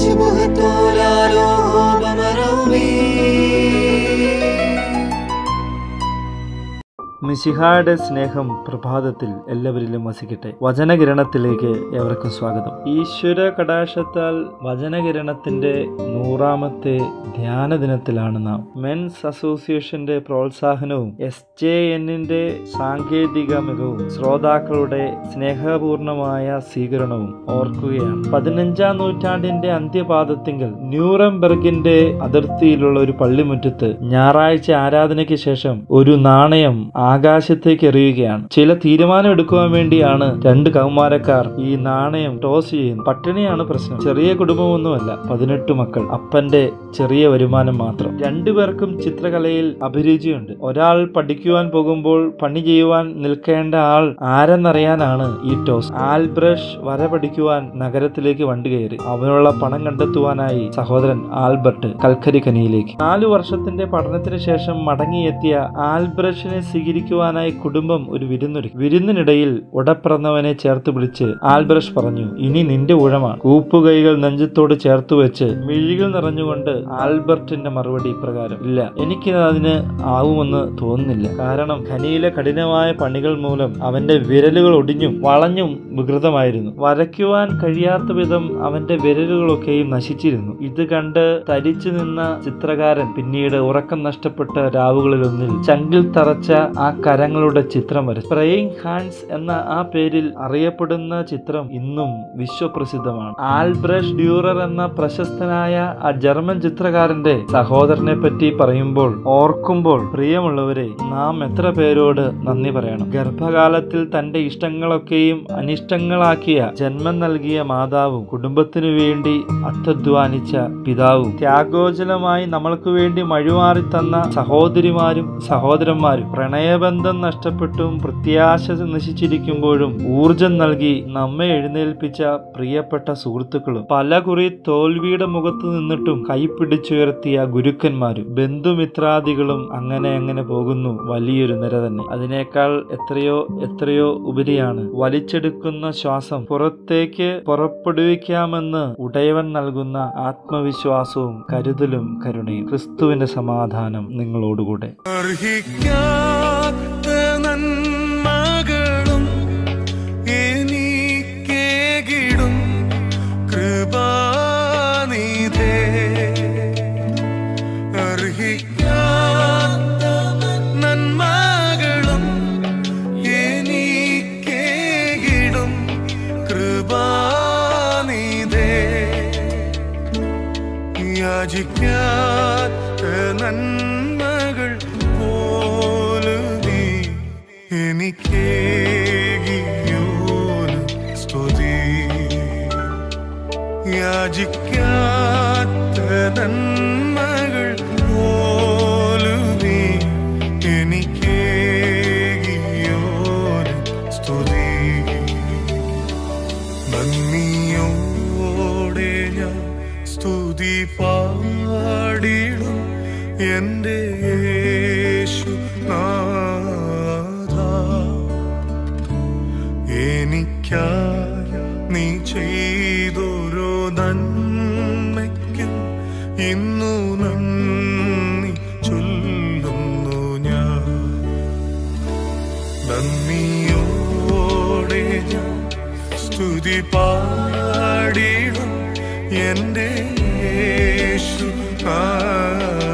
ശുഭത്തോലാലോ ബമറൗമേ മിശിഹായുടെ സ്നേഹം പ്രഭാതത്തിൽ എല്ലാവരിലും വസിക്കട്ടെ വചനകിരണത്തിലേക്ക് ഏവർക്കും സ്വാഗതം ഈശ്വര കടാക്ഷത്താൽ വചനകിരണത്തിന്റെ നൂറാമത്തെ ധ്യാന ദിനത്തിലാണ് നാം മെൻസ് അസോസിയേഷന്റെ പ്രോത്സാഹനവും എസ് ജെ എന്നിന്റെ സാങ്കേതിക മികവും ശ്രോതാക്കളുടെ സ്നേഹപൂർണമായ സ്വീകരണവും ഓർക്കുകയാണ് പതിനഞ്ചാം നൂറ്റാണ്ടിന്റെ അന്ത്യപാദത്തിങ്കൽ ന്യൂറംബർഗിന്റെ അതിർത്തിയിലുള്ള ഒരു പള്ളിമുറ്റത്ത് ഞായറാഴ്ച ആരാധനയ്ക്ക് ശേഷം ഒരു നാണയം ആകാശത്തേക്ക് എറിയുകയാണ് ചില തീരുമാനം എടുക്കുവാൻ വേണ്ടിയാണ് രണ്ട് കൗമാരക്കാർ ഈ നാണയം ടോസ് ചെയ്യുന്നത് പട്ടിണിയാണ് പ്രശ്നം ചെറിയ കുടുംബമൊന്നുമല്ല പതിനെട്ട് മക്കൾ അപ്പന്റെ ചെറിയ വരുമാനം മാത്രം രണ്ടുപേർക്കും ചിത്രകലയിൽ അഭിരുചിയുണ്ട് ഒരാൾ പഠിക്കുവാൻ പോകുമ്പോൾ പണി ചെയ്യുവാൻ നിൽക്കേണ്ട ആൾ ആരെന്നറിയാനാണ് ഈ ടോസ് ആൽബ്രഷ് വര പഠിക്കുവാൻ നഗരത്തിലേക്ക് വണ്ടി കയറി അവനുള്ള പണം കണ്ടെത്തുവാനായി സഹോദരൻ ആൽബർട്ട് കൽക്കരി ഖനിയിലേക്ക് നാലു വർഷത്തിന്റെ പഠനത്തിന് ശേഷം മടങ്ങിയെത്തിയ ആൽബ്രഷിനെ സ്വീകരിക്കുവാനായി കുടുംബം ഒരു വിരുന്നൊരുക്കി വിരുന്നിനിടയിൽ ഉടപ്പിറന്നവനെ ചേർത്ത് വിളിച്ച് ആൽബ്രഷ് പറഞ്ഞു ഇനി നിന്റെ ഊഴമാണ് കൂപ്പുകൈകൾ നെഞ്ചത്തോട് ചേർത്ത് വെച്ച് മിഴികൾ നിറഞ്ഞുകൊണ്ട് ആൽബർട്ടിന്റെ മറുപടി ഇപ്രകാരം ഇല്ല എനിക്ക് അതിന് ആവുമെന്ന് തോന്നുന്നില്ല കാരണം ഖനിയിലെ കഠിനമായ പണികൾ മൂലം അവന്റെ വിരലുകൾ ഒടിഞ്ഞും വളഞ്ഞും വികൃതമായിരുന്നു വരയ്ക്കുവാൻ കഴിയാത്ത വിധം അവന്റെ വിരലുകളൊക്കെയും നശിച്ചിരുന്നു ഇത് കണ്ട് തരിച്ചു നിന്ന ചിത്രകാരൻ പിന്നീട് ഉറക്കം നഷ്ടപ്പെട്ട രാവുകളിലൊന്നിൽ ചങ്കിൽ തറച്ച ആ കരങ്ങളുടെ ചിത്രം വരച്ചു പ്രേയിങ് ഹാൻഡ്സ് എന്ന ആ പേരിൽ അറിയപ്പെടുന്ന ചിത്രം ഇന്നും വിശ്വപ്രസിദ്ധമാണ് ആൽബ്രഷ് ഡ്യൂറർ എന്ന പ്രശസ്തനായ ആ ജർമ്മൻ ചിത്രകാരന്റെ സഹോദരനെ പറ്റി പറയുമ്പോൾ ഓർക്കുമ്പോൾ പ്രിയമുള്ളവരെ നാം എത്ര പേരോട് നന്ദി പറയണം ഗർഭകാലത്തിൽ തന്റെ ഇഷ്ടങ്ങളൊക്കെയും അനിഷ്ടങ്ങളാക്കിയ ജന്മം നൽകിയ മാതാവും കുടുംബത്തിനു വേണ്ടി അത്യധ്വാനിച്ച പിതാവും ത്യാഗോജലമായി നമ്മൾക്ക് വേണ്ടി മഴുമാറി തന്ന സഹോദരിമാരും സഹോദരന്മാരും പ്രണയബന്ധം നഷ്ടപ്പെട്ടും പ്രത്യാശ നശിച്ചിരിക്കുമ്പോഴും ഊർജം നൽകി നമ്മെ എഴുന്നേൽപ്പിച്ച പ്രിയപ്പെട്ട സുഹൃത്തുക്കളും പല കുറി തോൽവിയുടെ മുഖത്ത് നിന്നിട്ടും കൈപ്പിടിച്ചുയർത്തിയ ഗുരുക്കന്മാരും ബന്ധുമിത്രാദികളും അങ്ങനെ അങ്ങനെ പോകുന്നു വലിയൊരു നിര തന്നെ അതിനേക്കാൾ എത്രയോ എത്രയോ ഉപരിയാണ് വലിച്ചെടുക്കുന്ന ശ്വാസം പുറത്തേക്ക് പുറപ്പെടുവിക്കാമെന്ന് ഉടയവൻ നൽകുന്ന ആത്മവിശ്വാസവും കരുതലും കരുണയും ക്രിസ്തുവിന്റെ സമാധാനം നിങ്ങളോടുകൂടെ അർഹിക്കാത്ത നന്മകളും എനിക്കേകിടും കൃപാനിധേ അർഹിക്കാത്ത നന്മകളും എനിക്കേകിടും കൃപാനിധേ യാചിക്കാത്ത നന്മകൾ പോലും നീ എനിക്കേകിയോന് സ്തുതി യാചിക്കാത്ത നന്മകൾ പോലും നീ എനിക്കേകിയോന് സ്തുതി നന്ദിയോടെ ഞാൻ സ്തുതി പാടിടും എൻ്റെ യേശു നാഥ എനിക്കായി നീ ചെയ്തൊരു നന്മയ്ക്കും ഇന്നു നന്ദി ചൊല്ലുന്നു ഞാൻ നന്ദിയോടെ ഞാൻ സ്തുതി പാടിടും എൻ്റെ യേശു നാഥ